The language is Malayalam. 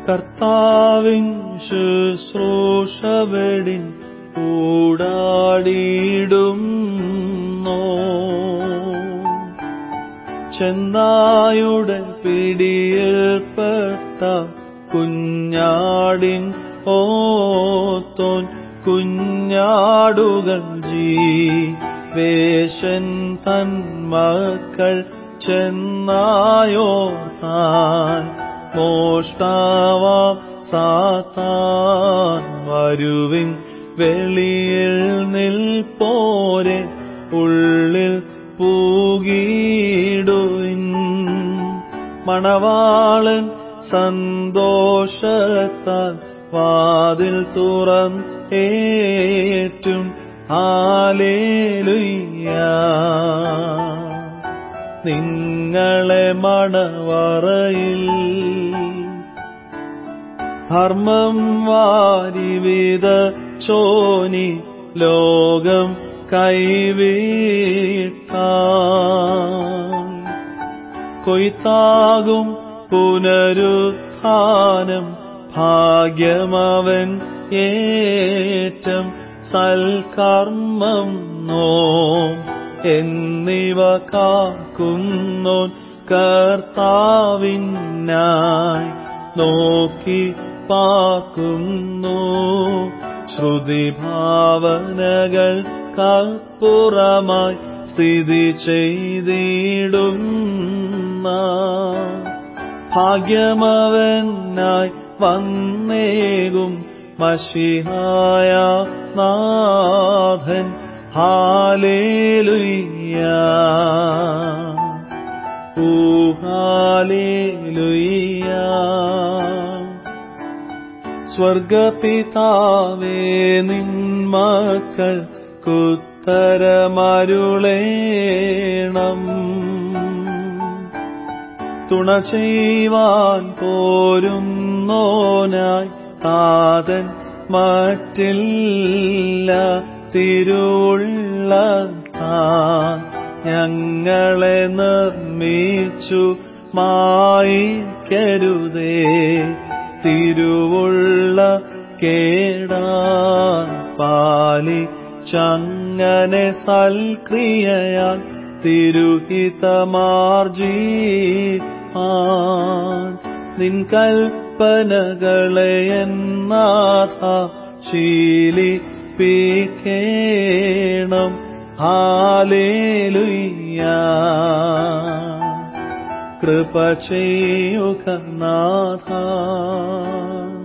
കർത്താവിൻ ശുശ്രൂഷവെടിൻ കൂടാടിയിടുന്നോ ചെന്നായുടെ പിടിയിൽപ്പെട്ട കുഞ്ഞാടിൻ ഓത്തോൻ കുഞ്ഞാടുകൾ ജീവേശൻ തൻ മക്കൾ ചെന്നായോ താൻ മോഷ്ടാവാം സാത്താൻ വരുവിൻ വെളിയിൽ നിൽപ്പോരെ ഉള്ളിൽ പൂകിയിടുവിൻ മണവാളൻ സന്തോഷത്താൽ വാതിൽ തുറന്നേറ്റും ആലേലുയ്യ നിങ്ങളെ മണവറയിൽ ധർമ്മം വാരിവിത ചോനി ലോകം കൈവീട്ട കൊയ്ത്താകും പുനരുത്ഥാനം ഭാഗ്യമവൻ ഏറ്റം സൽക്കർമ്മം നോ എന്നിവ കാക്കുന്നോൻ കർത്താവിനായി നോക്കി പാക്കുന്നു ശ്രുതി ഭാവനകൾ കപ്പുറമായി സ്ഥിതി ചെയ്തിടുന്ന ഭാഗ്യമവനായി വന്നേകും മഷിഹായ നാഥൻ ഹാലേലുയ്യ ഊ ഹാലേലുയ്യ സ്വർഗപിതാവേ നിൻ മക്കൾ കുത്തരമരുളേണം തുണ ചെയ്യുവാൻ പോരുന്നോനായി താതൻ മറ്റില്ല തിരുവുള്ള താൻ ഞങ്ങളെ നിർമ്മിച്ചു മായിക്കരുതേ തിരുവുള്ള കേടാൻ പാലി ചങ്ങനെ സൽക്രിയയാൽ തിരുഹിതമാർജീ നിൻ കൽപ്പനകളെ എന്നാഥ ശീലിപ്പിക്കേണം ഹാലേലുയ്യ കൃപ ചെയ്യുക നാഥ